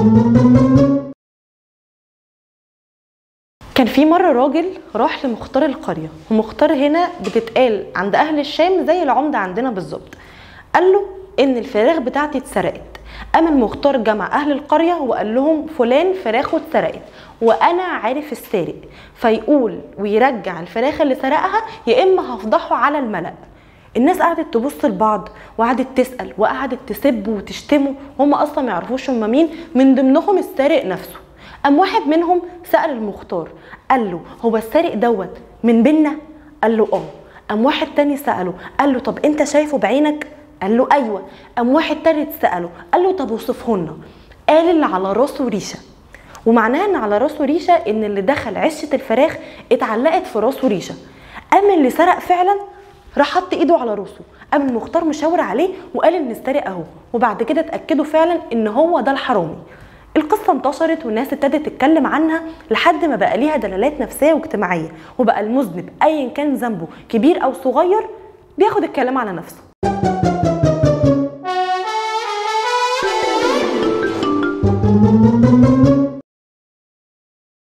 كان في مرة راجل راح لمختار القرية ومختار هنا بتتقال عند أهل الشام زي العمدة عندنا بالظبط قال له إن الفراخ بتاعتي اتسرقت قام المختار جمع أهل القرية وقال لهم فلان فراخه اتسرقت وأنا عارف السارق فيقول ويرجع الفراخ اللي سرقها يا إما هفضحه على الملأ الناس قعدت تبص لبعض وقعدت تسأل وقعدت تسب وتشتمه هم أصلا ما يعرفوش هم مين من ضمنهم السارق نفسه قام واحد منهم سأل المختار قال له هو السارق دوت من بينا قال له اه قام واحد تاني سأله قال له طب انت شايفه بعينك قال له ايوه قام واحد تالت سأله قال له طب وصفه لنا قال اللي على راسه ريشه ومعناها ان على راسه ريشه ان اللي دخل عشه الفراخ اتعلقت في راسه ريشه قام اللي سرق فعلا راح حط ايده على راسه قام المختار مشاور عليه وقال ان السارق اهو وبعد كده اتاكدوا فعلا ان هو ده الحرامي القصة انتشرت والناس ابتدت تتكلم عنها لحد ما بقى ليها دلالات نفسية واجتماعية وبقى المذنب أيا كان ذنبه كبير أو صغير بياخد الكلام على نفسه